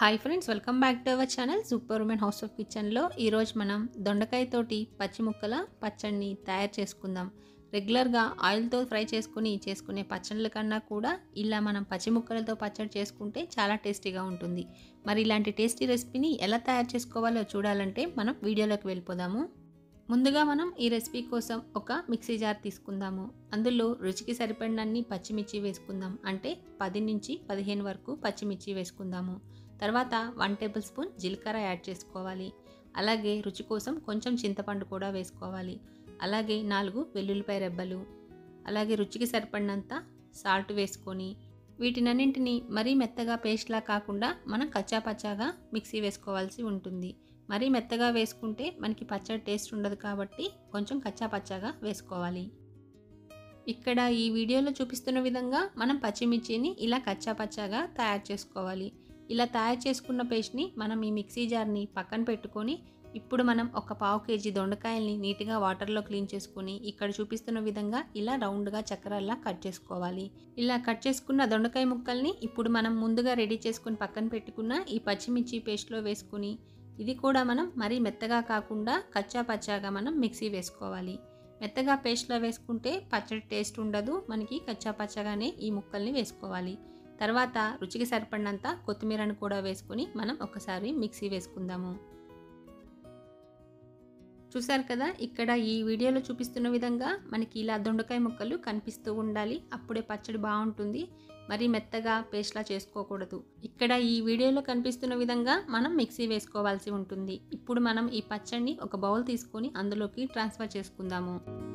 hi friends welcome back to our channel super women house of కిచెన్లో ఈరోజు మనం దొండకాయతోటి పచ్చి ముక్కల పచ్చడిని తయారు చేసుకుందాం రెగ్యులర్గా ఆయిల్తో ఫ్రై చేసుకుని చేసుకునే పచ్చళ్ళ కన్నా కూడా ఇలా మనం పచ్చి ముక్కలతో పచ్చడి చేసుకుంటే చాలా టేస్టీగా ఉంటుంది మరి ఇలాంటి టేస్టీ రెసిపీని ఎలా తయారు చేసుకోవాలో చూడాలంటే మనం వీడియోలోకి వెళ్ళిపోదాము ముందుగా మనం ఈ రెసిపీ కోసం ఒక మిక్సీ జార్ తీసుకుందాము అందులో రుచికి సరిపడినన్ని పచ్చిమిర్చి వేసుకుందాం అంటే పది నుంచి పదిహేను వరకు పచ్చిమిర్చి వేసుకుందాము తర్వాత వన్ టేబుల్ స్పూన్ జీలకర్ర యాడ్ చేసుకోవాలి అలాగే రుచి కోసం కొంచెం చింతపండు కూడా వేసుకోవాలి అలాగే నాలుగు వెల్లుల్లిపాయ రెబ్బలు అలాగే రుచికి సరిపడినంత సాల్ట్ వేసుకొని వీటినన్నింటినీ మరీ మెత్తగా పేస్ట్లా కాకుండా మనం కచ్చా పచ్చాగా మిక్సీ వేసుకోవాల్సి ఉంటుంది మరీ మెత్తగా వేసుకుంటే మనకి పచ్చడి టేస్ట్ ఉండదు కాబట్టి కొంచెం కచ్చా పచ్చాగా వేసుకోవాలి ఇక్కడ ఈ వీడియోలో చూపిస్తున్న విధంగా మనం పచ్చిమిర్చిని ఇలా కచ్చా పచ్చాగా తయారు చేసుకోవాలి ఇలా తయారు చేసుకున్న పేస్ట్ని మనం ఈ మిక్సీ జార్ని పక్కన పెట్టుకొని ఇప్పుడు మనం ఒక పావు కేజీ దొండకాయల్ని నీట్గా వాటర్లో క్లీన్ చేసుకొని ఇక్కడ చూపిస్తున్న విధంగా ఇలా రౌండ్గా చక్రాల్లా కట్ చేసుకోవాలి ఇలా కట్ చేసుకున్న దొండకాయ ముక్కల్ని ఇప్పుడు మనం ముందుగా రెడీ చేసుకొని పక్కన పెట్టుకున్న ఈ పచ్చిమిర్చి పేస్ట్లో వేసుకుని ఇది కూడా మనం మరీ మెత్తగా కాకుండా కచ్చా పచ్చాగా మనం మిక్సీ వేసుకోవాలి మెత్తగా పేస్ట్లో వేసుకుంటే పచ్చడి టేస్ట్ ఉండదు మనకి కచ్చా పచ్చగానే ఈ ముక్కల్ని వేసుకోవాలి తర్వాత రుచికి సరిపడినంత కొత్తిమీరను కూడా వేసుకొని మనం ఒకసారి మిక్సీ వేసుకుందాము చూసారు కదా ఇక్కడ ఈ వీడియోలో చూపిస్తున్న విధంగా మనకి ఇలా దొండకాయ ముక్కలు కనిపిస్తూ ఉండాలి అప్పుడే పచ్చడి బాగుంటుంది మరి మెత్తగా పేస్ట్లా చేసుకోకూడదు ఇక్కడ ఈ వీడియోలో కనిపిస్తున్న విధంగా మనం మిక్సీ వేసుకోవాల్సి ఉంటుంది ఇప్పుడు మనం ఈ పచ్చడిని ఒక బౌల్ తీసుకొని అందులోకి ట్రాన్స్ఫర్ చేసుకుందాము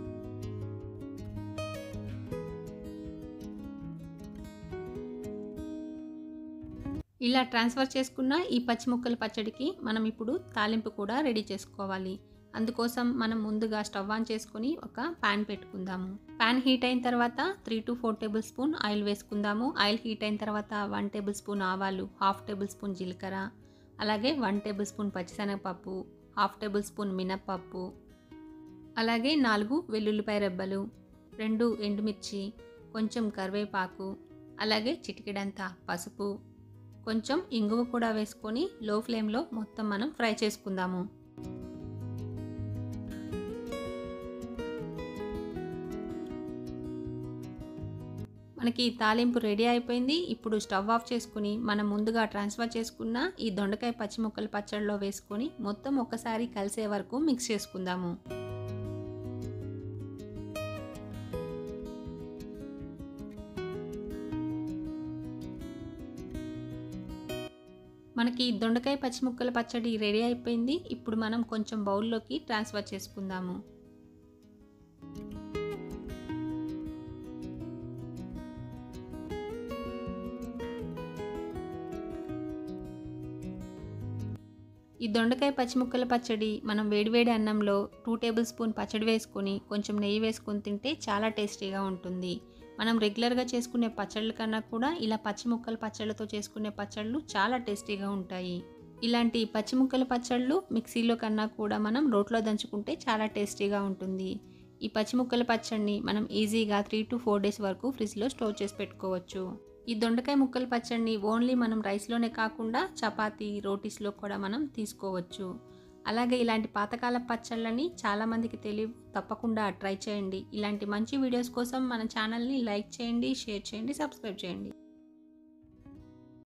ఇలా ట్రాన్స్ఫర్ చేసుకున్న ఈ పచ్చి ముక్కల పచ్చడికి మనం ఇప్పుడు తాలింపు కూడా రెడీ చేసుకోవాలి అందుకోసం మనం ముందుగా స్టవ్ ఆన్ చేసుకొని ఒక ప్యాన్ పెట్టుకుందాము ప్యాన్ హీట్ అయిన తర్వాత three to four tablespoon oil వేసుకుందాము ఆయిల్ హీట్ అయిన తర్వాత వన్ టేబుల్ స్పూన్ ఆవాలు హాఫ్ టేబుల్ స్పూన్ జీలకర్ర అలాగే వన్ టేబుల్ స్పూన్ పచ్చిశనగపప్పు హాఫ్ టేబుల్ స్పూన్ మినప్పప్పు అలాగే నాలుగు వెల్లుల్లిపాయ రెబ్బలు రెండు ఎండుమిర్చి కొంచెం కరివేపాకు అలాగే చిటికెడంత పసుపు కొంచెం ఇంగువ కూడా వేసుకొని లో ఫ్లేమ్లో మొత్తం మనం ఫ్రై చేసుకుందాము మనకి తాలింపు రెడీ అయిపోయింది ఇప్పుడు స్టవ్ ఆఫ్ చేసుకుని మనం ముందుగా ట్రాన్స్ఫర్ చేసుకున్న ఈ దొండకాయ పచ్చి ముక్కలు పచ్చడిలో వేసుకొని మొత్తం ఒకసారి కలిసే వరకు మిక్స్ చేసుకుందాము మనకి దొండకాయ పచ్చి ముక్కల పచ్చడి రెడీ అయిపోయింది ఇప్పుడు మనం కొంచెం బౌల్లోకి ట్రాన్స్ఫర్ చేసుకుందాము ఈ దొండకాయ పచ్చిముక్కల పచ్చడి మనం వేడివేడి అన్నంలో టూ టేబుల్ స్పూన్ పచ్చడి వేసుకొని కొంచెం నెయ్యి వేసుకొని తింటే చాలా టేస్టీగా ఉంటుంది మనం రెగ్యులర్గా చేసుకునే పచ్చళ్ళ కన్నా కూడా ఇలా పచ్చి ముక్కల పచ్చళ్ళతో చేసుకునే పచ్చళ్ళు చాలా టేస్టీగా ఉంటాయి ఇలాంటి పచ్చి ముక్కల పచ్చళ్ళు మిక్సీలో కన్నా కూడా మనం రోట్లో దంచుకుంటే చాలా టేస్టీగా ఉంటుంది ఈ పచ్చి ముక్కల పచ్చడిని మనం ఈజీగా త్రీ టు ఫోర్ డేస్ వరకు ఫ్రిడ్జ్లో స్టోర్ చేసి పెట్టుకోవచ్చు ఈ దొండకాయ ముక్కల పచ్చడిని ఓన్లీ మనం రైస్లోనే కాకుండా చపాతీ రోటీస్లో కూడా మనం తీసుకోవచ్చు అలాగే ఇలాంటి పాతకాల పచ్చళ్ళని చాలామందికి తెలియవు తప్పకుండా ట్రై చేయండి ఇలాంటి మంచి వీడియోస్ కోసం మన ఛానల్ని లైక్ చేయండి షేర్ చేయండి సబ్స్క్రైబ్ చేయండి